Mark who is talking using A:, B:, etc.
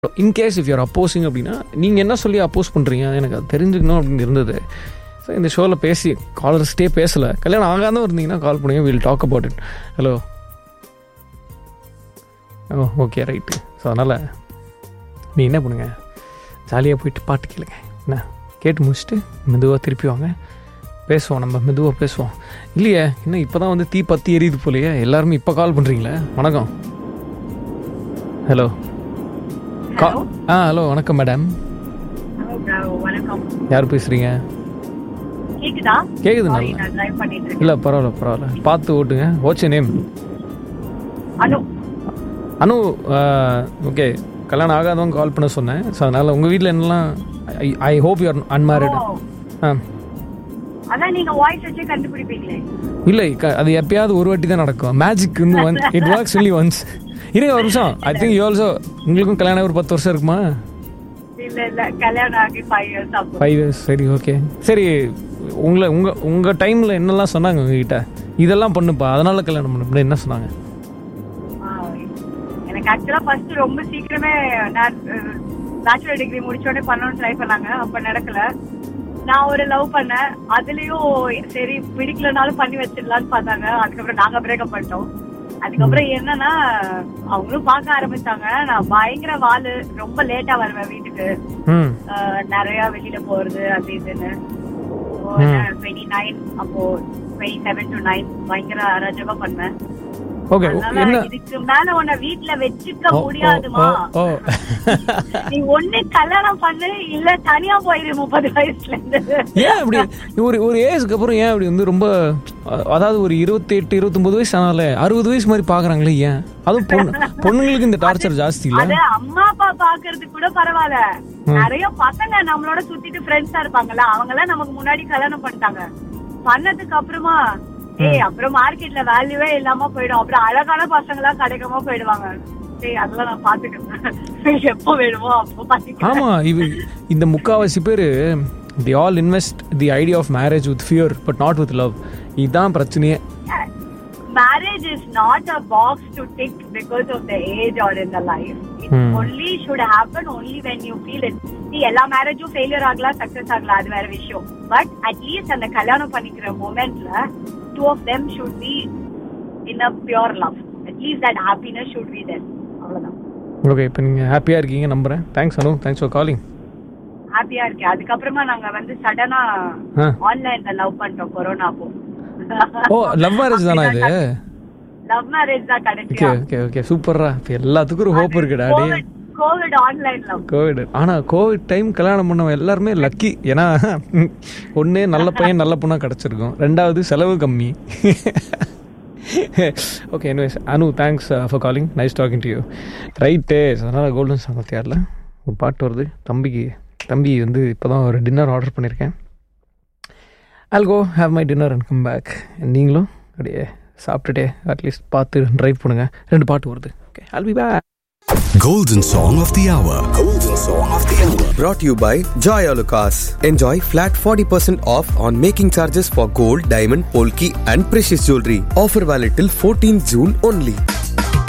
A: In case if your opposing அப்படின்னா நீங்கள் என்ன சொல்லி அப்போஸ் பண்ணுறீங்க எனக்கு அது தெரிஞ்சுக்கணும் அப்படின்னு இருந்தது ஸோ இந்த ஷோவில் பேசி காலர்ஸ்டே பேசலை கல்யாணம் ஆகாத இருந்தீங்கன்னா கால் பண்ணுங்க will talk about it hello ஓ ஓகே ரைட்டு ஸோ அதனால் நீ என்ன பண்ணுங்க ஜாலியாக போயிட்டு பாட்டு கேளுங்க என்ன கேட்டு முடிச்சுட்டு மெதுவாக திருப்பி வாங்க பேசுவோம் நம்ம மெதுவாக பேசுவோம் இல்லையே இன்னும் இப்போ தான் வந்து தீ பற்றி எரியுது போலையே எல்லாருமே இப்போ கால் பண்ணுறீங்களே வணக்கம் ஹலோ கா
B: Hello.
A: ஆ ஹலோ வணக்கம் மேடம்
B: Hello, bro. வணக்கம்
A: யார் பேசுகிறீங்க
B: கேக்குதா
A: கேக்குது
B: Sorry,
A: நல்லா.
B: நான் drive பண்ணிட்டு இருக்கேன்.
A: இல்லை பரவாயில்ல பரவாயில்ல பார்த்து ஓட்டுங்க what's name
B: Anu
A: Anu okay கல்யாணம் ஆகாதவங்க கால் பண்ண சொன்னேன் ஸோ அதனால் உங்கள் வீட்டில் என்னெல்லாம் ஐ ஹோப் யூஆர் அன்மேரிட்
B: ஓ,
A: ஆ
B: அதான் நீங்க வாய்ஸ் வச்சே கண்டுபிடிப்பீங்களே
A: இல்லை க- அது எப்பயாவது ஒரு வாட்டி தான் நடக்கும் மேஜிக் வந்து one it works only once இருங்க ஒரு நிமிஷம் ஐ திங்க் யூ ஆல்சோ உங்களுக்கும் கல்யாணம் ஒரு பத்து வருஷம் இருக்குமா
B: இல்ல இல்ல கல்யாணம் ஆகி ஃபைவ் இயர்ஸ் ஆகும்
A: ஃபைவ் இயர்ஸ் சரி ஓகே சரி உங்களை உங்கள் உங்கள் டைமில் என்னெல்லாம் சொன்னாங்க உங்ககிட்ட இதெல்லாம் பண்ணுப்பா அதனால கல்யாணம் பண்ணு அப்படி என்ன சொன்னாங்க
B: எனக்கு ஆக்சுவலா ஃபர்ஸ்ட் ரொம்ப சீக்கிரமே நான் பேச்சுலர் டிகிரி முடிச்ச உடனே பண்ணணும்னு ட்ரை பண்ணாங்க அப்ப நடக்கல நான் ஒரு லவ் பண்ணேன் அதுலயும் சரி பிடிக்கலனாலும் பண்ணி வச்சிடலாம்னு பார்த்தாங்க அதுக்கப்புறம் நாங்க பிரேக்கப் பண்ணிட்டோம் அதுக்கப்புறம் என்னன்னா அவங்களும் பார்க்க ஆரம்பிச்சாங்க நான் பயங்கர வாலு ரொம்ப லேட்டா வருவேன் வீட்டுக்கு
A: ம்
B: ஆஹ் நிறைய வெளியில போறது அது இதுன்னு டுவெண்ட்டி நைன் அப்போ டுவெண்ட்டி செவன் டு நைன் பயங்கர அராஜகமா பண்ணேன்
A: ஓகே
B: அதனால
A: என்ன
B: இதுக்கு மேல உன்னை வீட்டுல வச்சுக்க
A: ஓ, ஓ,
B: முடியாதுமா
A: ஓ, ஓ.
B: நீ ஒண்ணு கல்யாணம் பண்ணு இல்ல தனியா போயிரு முப்பது வயசுல இருந்து
A: ஏன் அப்படி ஒரு ஒரு ஏஜ்க்கு அப்புறம் ஏன் அப்படி வந்து ரொம்ப அ- அதாவது ஒரு இருபத்தி எட்டு இருபத்தொன்பது வயசு ஆனாலே அறுபது வயசு மாதிரி பாக்குறாங்களே ஏன் அதுவும் பொண்ணு பொண்ணுங்களுக்கு இந்த டார்ச்சர் ஜாஸ்தி இல்ல
B: அது அம்மா அப்பா பாக்குறது கூட பரவாயில்ல நிறைய பசங்க நம்மளோட சுத்திட்டு ஃப்ரெண்ட்ஸா இருப்பாங்கல்ல அவங்க எல்லாம் நமக்கு முன்னாடி கல்யாணம் பண்ணிட்டாங்க பண்ணதுக்கு அப்புறமா ஏய் அப்புறம் மார்க்கெட்ல வேல்யூவே இல்லாம போயிடும் அப்புறம் அழகான பசங்க எல்லாம் கிடைக்காம போயிடுவாங்க சரி அதெல்லாம் நான் பாத்துக்கிறேன் எப்போ வேணுமோ அப்போ பாத்துக்கிறேன்
A: ஆமா இவ இந்த முக்காவாசி பேர் the all invest the idea of marriage with fear but not with love இதுதான் பிரச்சனையே
B: marriage is not a box to tick because of the age or in the life. It
A: Hmm.
B: only should happen only when you feel it. See, எல்லா மேரேஜும் failure ஆகலாம் success ஆகலாம் அது வேற விஷயம் but at least அந்த கல்யாணம் பண்ணிக்கிற மூமெண்ட்ல two of them should be in a pure love at least that happiness should be there அவ்வளவுதான்
A: ஓகே இப்போ நீங்க ஹாப்பியா இருக்கீங்க நம்புறேன் thanks Anu thanks for calling
B: ஹாப்பியா இருக்கேன் அதுக்கப்புறமா நாங்க வந்து சடனா
A: ஆ
B: ஆன்லைன்ல லவ் பண்ணிட்டோம் கொரோனா அப்போ
A: ஓ லவ் மேரேஜ் தானா இது
B: லவ் மேரேஜ் தான்
A: ஓகே
B: கிடைச்சியா
A: ஓகே ஓகே சூப்பர்ரா இப்போ எல்லாத்துக்கும் ஒரு ஹோப் இருக்குடா டே
B: கோவிட் ஆன்லைன் லவ்
A: கோவிட் ஆனா கோவிட் டைம் கல்யாணம் பண்ணவங்க எல்லாருமே லக்கி ஏன்னா ஒண்ணு நல்ல பையன் நல்ல பொண்ணா கிடைச்சிருக்கும் ரெண்டாவது செலவு கம்மி okay anyways Anu thanks for calling nice talking to you right அதனால் கோல்டன் சாங் தேரல ஒரு பாட்டு வருது தம்பிக்கு தம்பி வந்து இப்போ தான் ஒரு டின்னர் ஆர்டர் பண்ணியிருக்கேன் I'll go have my dinner and come back நீங்களும் அப்படியே சாப்பிட்டுட்டே அட்லீஸ்ட் பார்த்து ட்ரைவ் பண்ணுங்க ரெண்டு பாட்டு வருது okay I'll be back
C: Golden Song of the Hour. Golden Song of the Hour.
D: Brought to you by Joy Alucas. Enjoy flat 40% off on making charges for gold, diamond, polki and precious jewelry. Offer valid till 14 June only.